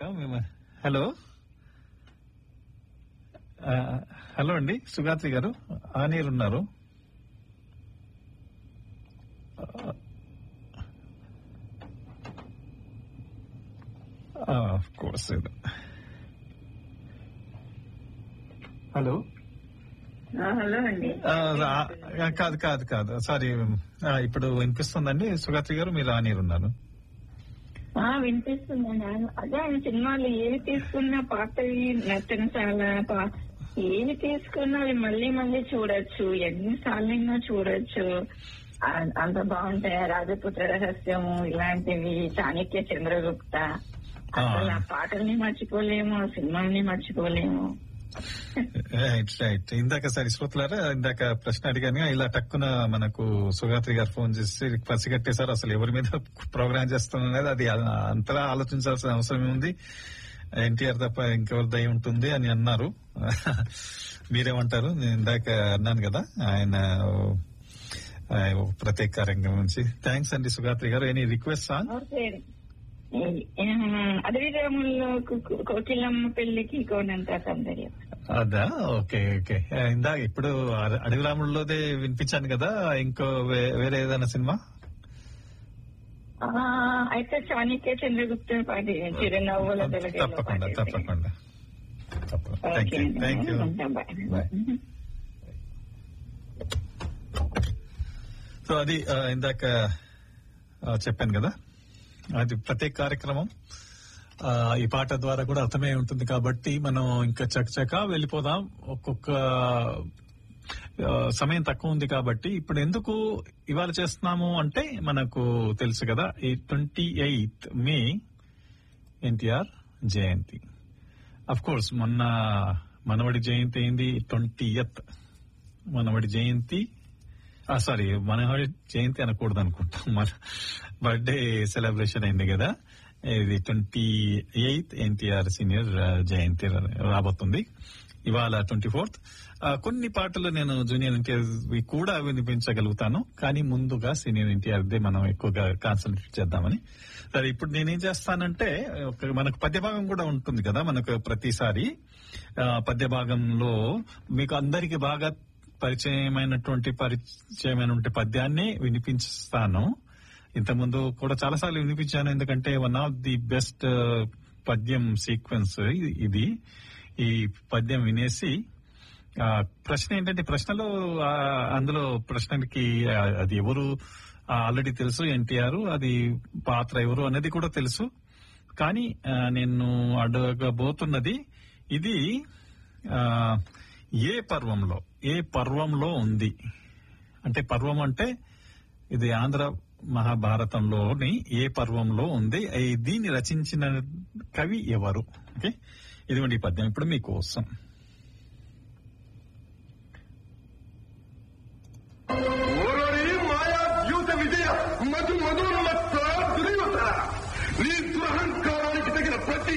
మేము- హలో ఆ, హలో అండి సుగాత్రి గారు ఆనీర్ ఉన్నారు ఆఫ్ కోర్స్ హలో హలో అండి ఆ, రా- కాదు కాదు కాదు సారీ ఆ, ఇప్పుడు వినిపిస్తుందండి సుగాత్రి గారు మీరు ఆనీర్ ఉన్నారు ఆ వినిపిస్తుందండి ఆయన- అదే ఆయన సినిమాలు ఏవి తీసుకున్నా పాతవి నచ్చని చాలా పా- ఏవి తీసుకున్నా అవి మళ్ళీ మళ్ళీ చూడొచ్చు ఎన్నిసార్లైనా చూడొచ్చు ఆ- అంత బాగుంటాయి రాజపుత్ర రహస్యం ఇలాంటివి చాణక్య చంద్రగుప్త అసలు ఆ పాటల్ని మర్చిపోలేము ఆ సినిమాల్ని మర్చిపోలేము రైట్ రైట్ ఇందాక సరే శ్రోతలారా ఇందాక ప్రశ్న అడిగాను ఇలా టక్కున మనకు సుగాత్రి గారు ఫోన్ చేసి పసిగట్టేశారు అసలు ఎవరి మీద ప్రోగ్రామ్ చేస్తున్నది అది అంతలా ఆలోచించాల్సిన అవసరం ఉంది ఎన్టీఆర్ తప్ప ఇంకెవరి దయ ఉంటుంది అని అన్నారు మీరేమంటారు నేను ఇందాక అన్నాను కదా ఆయన ఆ, ప్రత్యేక కార్యక్రమం నుంచి థ్యాంక్స్ అండి సుగాత్రి గారు ఎనీ రిక్వెస్ట్ సాంగ్ ఓకే అడవి రాముల్లో కోకిలమ్మ పెళ్లికి కోనంత సౌందర్యం అదా ఓకే ఓకే ఆ, ఇందాక ఇప్పుడు అడ- అడవి రాముడిలోదే వినిపించాను కదా ఇంకో వే- వేరే ఏదైనా సినిమా ఆ, అయితే చాణక్య చంద్రగుప్త పాటి చిరునవ్వుల తెలుగులో తప్పకుండా పాడేసి. తప్పకుండా థ్యాంక్ ఓకే యూ అండి. థ్యాంక్ యూ ఉంటాం, బాయ్. బాయ్. సో అది ఆ, ఇందాక ఆ, చెప్పాను కదా అది ప్రత్యేక కార్యక్రమం ఆ, ఈ పాట ద్వారా కూడా అర్థమై ఉంటుంది కాబట్టి మనం ఇంకా చకచక వెళ్ళిపోదాం ఒక్కొక్క ఆ, సమయం తక్కువ ఉంది కాబట్టి ఇప్పుడు ఎందుకు ఇవాళ చేస్తున్నాము అంటే మనకు తెలుసు కదా ఈ ట్వంటీ ఎయిత్ మే ఎన్టీఆర్ జయంతి అఫ్ కోర్స్ మొన్న మనవడి జయంతి అయింది ట్వంటీ ఎత్ మనవడి జయంతి సారీ మనవడి జయంతి అనకూడదు అనుకుంటాం మన బర్త్డే సెలబ్రేషన్ అయింది కదా ఇది ట్వంటీ ఎయిత్ ఎన్టీఆర్ సీనియర్ జయంతి రాబోతుంది ఇవాళ ట్వంటీ ఫోర్త్ కొన్ని పాటలు నేను జూనియర్ ఎన్టీఆర్ కూడా వినిపించగలుగుతాను కానీ ముందుగా సీనియర్ ఎన్టీఆర్ దే మనం ఎక్కువగా కాన్సన్ట్రేట్ చేద్దామని సరే ఇప్పుడు నేనేం చేస్తానంటే ఒక మనకు పద్య భాగం కూడా ఉంటుంది కదా మనకు ప్రతిసారి ఆ, పద్య భాగంలో మీకు అందరికి బాగా పరిచయమైనటువంటి పరిచయమైనటువంటి పద్యాన్ని వినిపిస్తాను ఇంతకుముందు కూడా చాలాసార్లు వినిపించాను ఎందుకంటే వన్ ఆఫ్ ది బెస్ట్ పద్యం సీక్వెన్స్ ఇది ఈ పద్యం వినేసి ఆ, ప్రశ్న ఏంటంటే ప్రశ్నలో ఆ, అందులో ప్రశ్నలకి ఆ, అది ఎవరు ఆల్రెడీ తెలుసు ఎన్టీఆర్ అది పాత్ర ఎవరు అనేది కూడా తెలుసు కానీ ఆ, నేను అడగబోతున్నది ఇది ఆ, ఏ పర్వంలో ఏ పర్వంలో ఉంది అంటే పర్వం అంటే ఇది ఆంధ్ర మహాభారతంలోని ఏ పర్వంలో ఉంది ఈ- దీన్ని రచించిన కవి ఎవరు ఓకే ఇదిగోండి ఈ పద్యం ఇప్పుడు మీకోసం ఓరోరి మాయా ద్యూత విజయ మధు మధురమత్వ